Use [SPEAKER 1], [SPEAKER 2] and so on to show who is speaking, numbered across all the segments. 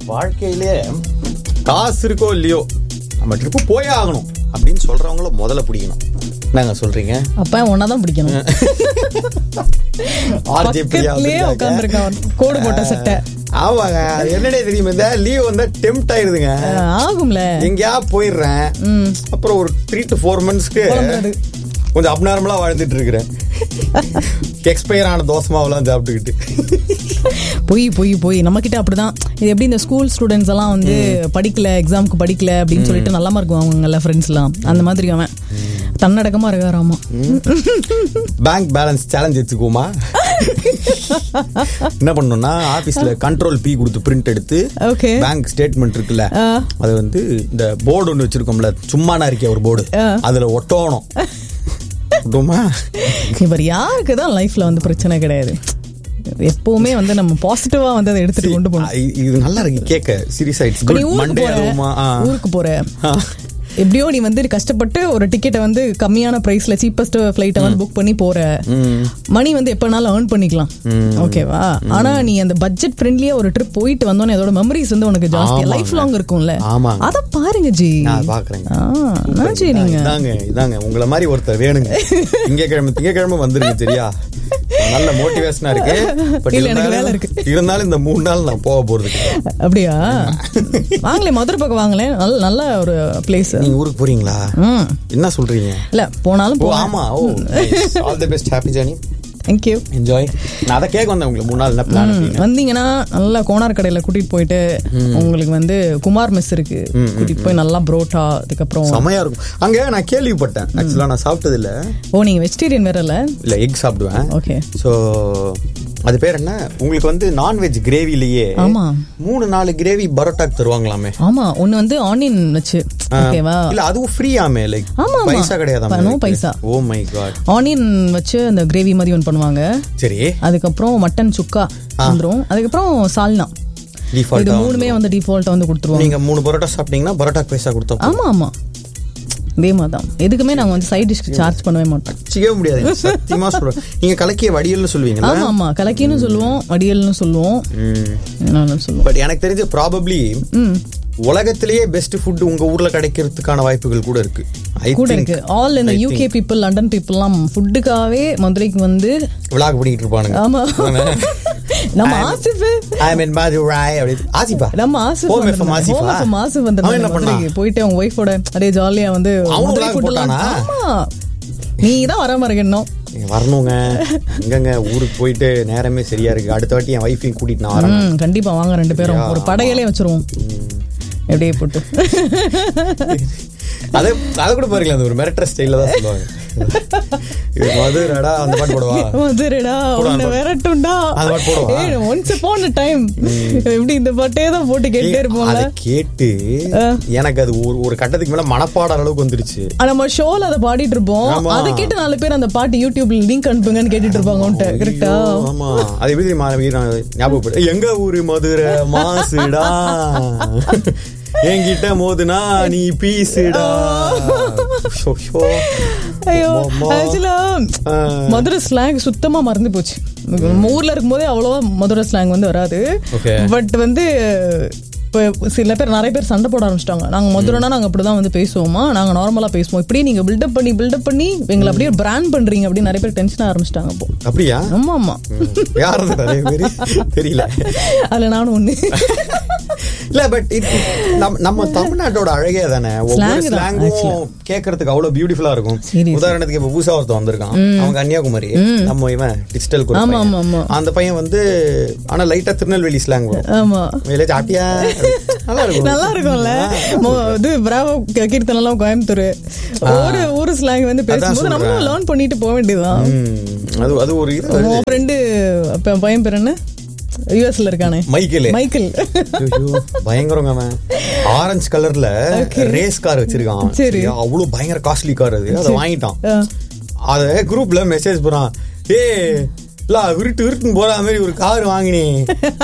[SPEAKER 1] வாழ்க்கையிலே காசு இருக்கோ இல்லையோ நம்ம ட்ரிப்பு போயே ஆகணும் அப்படின்னு சொல்றவங்கள முதல்ல பிடிக்கணும் என்னங்க சொல்றீங்க
[SPEAKER 2] அப்ப ஒன்னாதான் பிடிக்கணும்
[SPEAKER 1] RJ பிரியா
[SPEAKER 2] பக்கத்துலயே
[SPEAKER 1] வந்திருக்காங்க.
[SPEAKER 2] உட்காந்துருக்கான் கோடு போட்ட சட்டை
[SPEAKER 1] ஆமாங்க அது என்னடே தெரியுமா இந்த லீவ் வந்தா டெம்ட் ஆயிருதுங்க
[SPEAKER 2] அஹ், ஆகும்ல
[SPEAKER 1] எங்கேயா போயிடுறேன்
[SPEAKER 2] ம்.
[SPEAKER 1] அப்புறம் ஒரு த்ரீ டு ஃபோர் மந்த்ஸ்க்கு
[SPEAKER 2] புலம்புறது.
[SPEAKER 1] கொஞ்சம் அப்நார்மலா வாழ்ந்துட்டு இருக்கிறேன் எக்ஸ்பயர் ஆன தோசை மாவுலாம் சாப்பிட்டுக்கிட்டு
[SPEAKER 2] பொய் பொய் பொய் நம்ம கிட்ட அப்படிதான் இது எப்படி இந்த ஸ்கூல் ஸ்டூடெண்ட்ஸ் எல்லாம் வந்து படிக்கல எக்ஸாம்க்கு படிக்கல அப்படின்னு சொல்லிட்டு நல்லா இருக்கும் அவங்க ஃப்ரெண்ட்ஸ் எல்லாம் அந்த மாதிரி அவன் தன்னடக்கமா இருக்காராமா
[SPEAKER 1] பேங்க் பேலன்ஸ் சேலஞ்ச் வச்சுக்குவோமா என்ன பண்ணணும்னா ஆபீஸ்ல கண்ட்ரோல் பி கொடுத்து பிரிண்ட் எடுத்து
[SPEAKER 2] ஓகே
[SPEAKER 1] பேங்க் ஸ்டேட்மெண்ட் இருக்குல்ல அது வந்து இந்த போர்டு ஒன்று வச்சிருக்கோம்ல சும்மானா இருக்கே ஒரு போர்டு அதுல ஒட்டணும் ஒட்டுமா
[SPEAKER 2] இவர் யாருக்கு தான் லைஃப்ல வந்து பிரச்சனை கிடையாது எப்பவுமே வந்து நம்ம பாசிட்டிவா வந்து அதை எடுத்துட்டு கொண்டு போகணும்
[SPEAKER 1] இ- இது நல்லா இருக்கு கேட்க சீரியஸ் ஆயிடுச்சு
[SPEAKER 2] இப்ப நீ
[SPEAKER 1] குட்
[SPEAKER 2] ஊருக்கு
[SPEAKER 1] மண்டே
[SPEAKER 2] போற
[SPEAKER 1] அதுவுமா ஆ.
[SPEAKER 2] ஊருக்கு போற
[SPEAKER 1] ஆ.
[SPEAKER 2] எப்படியோ நீ வந்து கஷ்டப்பட்டு ஒரு டிக்கெட்டை வந்து கம்மியான பிரைஸ்ல சீப்பஸ்ட் ஃபிளைட்டை வந்து புக் பண்ணி போற மணி வந்து எப்பனாலும் ஏர்ன் பண்ணிக்கலாம் ஓகேவா ஆனா நீ அந்த பட்ஜெட் ஃப்ரெண்ட்லியா ஒரு ட்ரிப் போயிட்டு வந்தோன்னே அதோட மெமரிஸ் வந்து உனக்கு ஜாஸ்தி
[SPEAKER 1] ஆமாங்க.
[SPEAKER 2] லைஃப் லாங் இருக்கும்ல
[SPEAKER 1] ஆமாங்க.
[SPEAKER 2] அத பாருங்க ஜி
[SPEAKER 1] நான் பாக்குறேங்க
[SPEAKER 2] ஆ, என்ன ஜி நீங்க
[SPEAKER 1] இதாங்க இதாங்க உங்களை மாதிரி ஒருத்தர் வேணுங்க திங்கக்கிழமை திங்கக்கிழமை வந்துருங்க சரியா நல்ல மோட்டிவேஷனா இருக்கு But
[SPEAKER 2] இல்ல, எனக்கு
[SPEAKER 1] இருந்தாலும்-
[SPEAKER 2] வேலை இருக்கு.
[SPEAKER 1] இருந்தாலும் இந்த மூணு நாள் நான் போக போறது கிடையாது.
[SPEAKER 2] அப்படியா வாங்களே மதுரை பக்கம் வாங்களேன் நல்ல நல்ல ஒரு பிளேஸ்
[SPEAKER 1] நீங்க ஊருக்கு போறீங்களா
[SPEAKER 2] ம்
[SPEAKER 1] என்ன சொல்றீங்க
[SPEAKER 2] இல்ல போனாலும்
[SPEAKER 1] ஓ
[SPEAKER 2] போலாம்
[SPEAKER 1] ஆமா ஓ all the best happy journey
[SPEAKER 2] thank you
[SPEAKER 1] enjoy நான் அதை கேட்க வந்தேன் உங்களுக்கு மூணு நாள் என்ன பிளான்
[SPEAKER 2] வந்தீங்கன்னா நல்லா கோனார் கடையில கூட்டிட்டு போயிட்டு உங்களுக்கு வந்து குமார் மெஸ் இருக்கு கூட்டிட்டு போய் நல்லா புரோட்டா அதுக்கப்புறம்
[SPEAKER 1] செமையா இருக்கும் அங்க நான் கேள்விப்பட்டேன் ஆக்சுவலா நான் சாப்பிட்டது இல்ல
[SPEAKER 2] ஓ நீங்க வெஜிடேரியன் வேற இல்ல
[SPEAKER 1] இல்ல எக் சாப்பிடுவேன்
[SPEAKER 2] ஓகே
[SPEAKER 1] சோ அது பேர் என்ன உங்களுக்கு வந்து நான்வெஜ் கிரேவிலேயே
[SPEAKER 2] ஆமா
[SPEAKER 1] மூணு நாலு கிரேவி பரோட்டாக்கு தருவாங்களாமே
[SPEAKER 2] ஆமா ஒன்னு வந்து ஆனியன் வச்சு ஓகேவா
[SPEAKER 1] இல்ல அதுவும் ஃப்ரீயாமே லைக்
[SPEAKER 2] ஆமா, ஆமா.
[SPEAKER 1] பைசா கிடையாதாமே
[SPEAKER 2] No paisa.
[SPEAKER 1] Oh my god
[SPEAKER 2] onion வச்சு அந்த கிரேவி மாதிரி ஒன்று பண்ணுவாங்க
[SPEAKER 1] சரி
[SPEAKER 2] அதுக்கப்புறம் மட்டன் சுக்கா வந்துரும் அதுக்கப்புறம் சால்னா இது
[SPEAKER 1] டிஃபால்ட்டா
[SPEAKER 2] மூணுமே வந்து டிஃபால்ட்டா வந்து கொடுத்துருவாங்க
[SPEAKER 1] நீங்க மூணு பரோட்டா சாப்பிட்டீங்கன்னா பரோட்டாக்கு பைசா கொடுத்தோம்
[SPEAKER 2] ஆமா ஆமா இதே மாதிரி தான் எதுக்குமே நாங்க வந்து சைட் டிஷ்க்கு சார்ஜ் பண்ணவே மாட்டோம்
[SPEAKER 1] வச்சுக்கவே முடியாது சத்தியமா சொல்றேன் நீங்க கலக்கிய வடியல்னு சொல்லுவீங்களா
[SPEAKER 2] ஆமா ஆமா கலக்கின்னு சொல்லுவோம் வடியல்னு சொல்லுவோம் என்னன்னு சொல்லுவோம்
[SPEAKER 1] பட் எனக்கு தெரிஞ்ச ப்ராபப்ளி உலகத்திலேயே பெஸ்ட் ஃபுட் உங்க ஊர்ல கிடைக்கிறதுக்கான வாய்ப்புகள் கூட இருக்கு ஐ
[SPEAKER 2] கூட
[SPEAKER 1] திங்க்
[SPEAKER 2] இருக்கு ஆல் இந்த யூகே பீப்புள் லண்டன் பீப்புள்லாம் ஃபுட்டுக்காகவே மதுரைக்கு வந்து
[SPEAKER 1] விளாக் பண்ணிட்டு இருப்பானுங்க
[SPEAKER 2] ஆமா நம்ம ஆசிஃப்
[SPEAKER 1] ஐ மீன் மதுராய் அப்படி ஆசிப்பா
[SPEAKER 2] நம்ம ஆசிஃப்
[SPEAKER 1] Home
[SPEAKER 2] வந்திருந்தாங்க.
[SPEAKER 1] FM Asifa?
[SPEAKER 2] Home FM Asif
[SPEAKER 1] அவன்
[SPEAKER 2] வந்திருந்தாங்க
[SPEAKER 1] என்ன பண்ணா?
[SPEAKER 2] மதுரைக்கு. போயிட்டு அவங்க ஒய்ஃபோட அப்படியே ஜாலியா வந்து
[SPEAKER 1] அவனும்
[SPEAKER 2] மதுரை
[SPEAKER 1] vlog
[SPEAKER 2] food எல்லாம்
[SPEAKER 1] போட்டானா?
[SPEAKER 2] ஆமா நீ தான் வராம இருக்கணும்
[SPEAKER 1] நீங்க வரணுங்க எங்கங்க ஊருக்கு போயிட்டு நேரமே சரியா இருக்கு அடுத்த வாட்டி என் வைஃபையும் கூட்டிட்டு நான் வரேன்
[SPEAKER 2] ம் கண்டிப்பா வாங்க ரெண்டு பேரும் ஒரு படையலே வச்சிருவோம் எப்படியே போட்டு
[SPEAKER 1] அதை அதை கூட பாருங்களேன் அந்த ஒரு மிரட்டுற ஸ்டைல தான் சொல்லுவாங்க இது மதுரடா அந்த பாட்டு போடுவா
[SPEAKER 2] மதுரைடா
[SPEAKER 1] போடு,
[SPEAKER 2] உன்னை
[SPEAKER 1] அந்த
[SPEAKER 2] விரட்டுண்டா
[SPEAKER 1] அந்த பாட்டு போடுவா?
[SPEAKER 2] ஒன்ஸ் போன டைம் எப்படி இந்த பாட்டே தான் போட்டு கேட்டே இருப்போம்ல
[SPEAKER 1] அதை கேட்டு எனக்கு அது ஒரு ஒரு கட்டத்துக்கு மேல மனப்பாட அளவுக்கு வந்துருச்சு
[SPEAKER 2] ஆ, நம்ம ஷோல அதை பாடிட்டு இருப்போம்
[SPEAKER 1] ஆமா.
[SPEAKER 2] அதை கேட்டு நாலு பேர் அந்த பாட்டு யூடியூப்ல லிங்க் அனுப்புங்கன்னு கேட்டுட்டு இருப்பாங்க உன்ட்ட கரெக்டா
[SPEAKER 1] ஐயோ, ஆமா அது எப்படி தெரியுமா வீரன் ஞாபகப்படு எங்க ஊரு மதுரை மாசுடா என்கிட்ட மோதுனா நீ பீசுடா ஷோ, ஷோ.
[SPEAKER 2] ஐயோ
[SPEAKER 1] அம்மா.
[SPEAKER 2] ஆக்சுவலா
[SPEAKER 1] ஆ.
[SPEAKER 2] மதுரை ஸ்லாங் சுத்தமா மறந்து போச்சு நம்ம ஊர்ல இருக்கும்போதே அவ்வளவா மதுரை ஸ்லாங் வந்து வராது
[SPEAKER 1] Okay.
[SPEAKER 2] பட் வந்து இப்போ சில பேர் நிறைய பேர் சண்டை போட ஆரம்பிச்சிட்டாங்க நாங்க மதுரைனா நாங்க அப்படிதான் வந்து பேசுவோமா நாங்க நார்மலா பேசுவோம் இப்படியே நீங்க பில்டப் பண்ணி பில்டப் பண்ணி எங்களை அப்படியே பிராண்ட் பண்றீங்க அப்படின்னு நிறைய பேர் டென்ஷன் ஆரம்பிச்சிட்டாங்க இப்போ
[SPEAKER 1] அப்படியா
[SPEAKER 2] ஆமா ஆமா
[SPEAKER 1] ம். யார் அது நிறைய பேரு தெரியல
[SPEAKER 2] அதுல நானும் ஒண்ணு
[SPEAKER 1] இல்ல பட் நம்ம தமிழ்நாட்டோட அழகே தானே ஒவ்வொரு
[SPEAKER 2] Slang தான்,
[SPEAKER 1] ஸ்லாங்கும் கேட்கறதுக்கு அவ்வளவு பியூட்டிஃபுல்லா இருக்கும்
[SPEAKER 2] Seriously.
[SPEAKER 1] உதாரணத்துக்கு இப்ப பூசா ஒருத்தன் வந்திருக்கான் அவன் கன்னியாகுமரி நம்ம இவன் டிஜிட்டல்
[SPEAKER 2] ஆமா, ஆமா, ஆமா.
[SPEAKER 1] அந்த பையன் வந்து ஆனா லைட்டா திருநெல்வேலி ஸ்லாங் வரும்
[SPEAKER 2] ஆமா
[SPEAKER 1] வேலை சாப்பிட்டியா நல்லா இருக்கும்
[SPEAKER 2] நல்லா இருக்கும்ல மோ- இது பிராவோ கீர்த்தனம் எல்லாம் கோயம்புத்தூர் ஒரு ஊரு ஸ்லாங் வந்து பேசும்போது நம்மளும்
[SPEAKER 1] சொல்றேன்.
[SPEAKER 2] லேர்ன் பண்ணிட்டு போக வேண்டியதுதான்
[SPEAKER 1] ம், அது அது ஒரு இது வருது.
[SPEAKER 2] உன் ஃப்ரெண்டு அப்ப பையன் பேர் என்ன யூஎஸ்ல இருக்கானே
[SPEAKER 1] மைக்கேலு
[SPEAKER 2] மைக்கேல்
[SPEAKER 1] ஐயோ, பயங்கரங்க அவன் ஆரஞ்சு கலர்ல ரேஸ் கார் வச்சிருக்கான் அவன்.
[SPEAKER 2] சரி.
[SPEAKER 1] சரியா? அவ்வளவு பயங்கர காஸ்ட்லி கார் அது அதை வாங்கிட்டான்
[SPEAKER 2] ஆ.
[SPEAKER 1] அத குரூப்ல மெசேஜ் போறான் ஏ இல்ல விருட்டு விருட்டுன்னு போற மாதிரி ஒரு கார் வாங்கினேன்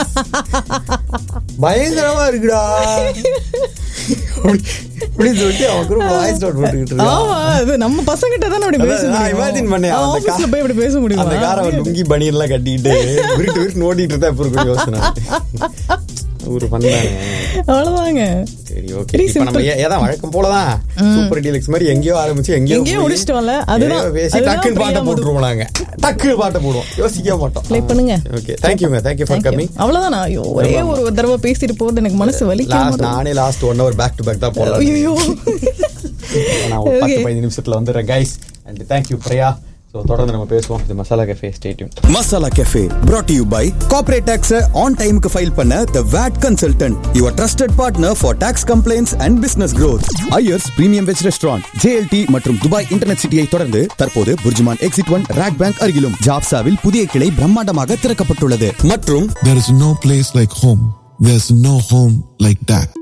[SPEAKER 1] பயங்கரமா இருக்குடா அப்படி- அப்படின்னு சொல்லிட்டு அவன் குரூப் வாய்ஸ் நோட் போட்டுக்கிட்டு இருக்கான்
[SPEAKER 2] ஆமா அது நம்ம பசங்கிட்ட தானே அப்படி பேச
[SPEAKER 1] அதான் நான் imagine பண்ணேன். அந்த
[SPEAKER 2] ஆபீஸ்ல
[SPEAKER 1] கா-
[SPEAKER 2] போய் இப்படி பேச
[SPEAKER 1] அந்த
[SPEAKER 2] முடியுமா
[SPEAKER 1] காரை அவன் லுங்கி பனியெல்லாம் கட்டிட்டு விருட்டு விருட்டு ஓடிட்டு இருந்தா இப்ப இருக்கும் யோசனை ஒரு பண்ணானே
[SPEAKER 2] அவ்வளவுதாங்க
[SPEAKER 1] சரி ஓகே
[SPEAKER 2] Very
[SPEAKER 1] இப்போ நம்ம ஏ- ஏதான் வழக்கம் போலதான் சூப்பர் டீலக்ஸ் மாதிரி எங்கேயோ ஆரம்பிச்சு எங்கேயோ
[SPEAKER 2] எங்கேயோ
[SPEAKER 1] போய்
[SPEAKER 2] முடிச்சிட்டோம்ல, அதுதான்.
[SPEAKER 1] எதையோ பேசி
[SPEAKER 2] அதுதான்
[SPEAKER 1] டக்குன்னு பாட்டை
[SPEAKER 2] பிரியா முது.
[SPEAKER 1] போட்டுருவோம் நாங்க டக்கு பாட்டை போடுவோம் யோசிக்க மாட்டோம்
[SPEAKER 2] Play பண்ணுங்க.
[SPEAKER 1] ஓகே தேங்க்யூங்க thank you for
[SPEAKER 2] Thank you.
[SPEAKER 1] Coming
[SPEAKER 2] அவ்வளவுதானா ஐயோ ஒரே ஒரு தடவை பேசிட்டு போகுது எனக்கு மனசு
[SPEAKER 1] லாஸ்ட்
[SPEAKER 2] வலிக்க
[SPEAKER 1] நானே last one hour back to back தான் போடலாம்
[SPEAKER 2] ஐயோ
[SPEAKER 1] நான் ஒரு பத்து
[SPEAKER 2] Okay.
[SPEAKER 1] பதினஞ்சு நிமிஷத்துல வந்துடுறேன் guys and thank you Priya so தொடர்ந்து நம்ம பேசுவோம் இது masala cafe stay tuned
[SPEAKER 3] masala cafe brought to you by corporate tax on டைமுக்கு ஃபைல் பண்ண the VAT consultant your trusted partner for tax complaints and business growth Iyer's premium veg restaurant JLT மற்றும் Dubai internet சிட்டியை தொடர்ந்து தற்போது BurJuman exit one RAK bank அருகிலும் ஜாப்சாவில் புதிய கிளை பிரம்மாண்டமாக திறக்கப்பட்டுள்ளது மற்றும்
[SPEAKER 4] There is no place like home. There's no home like that.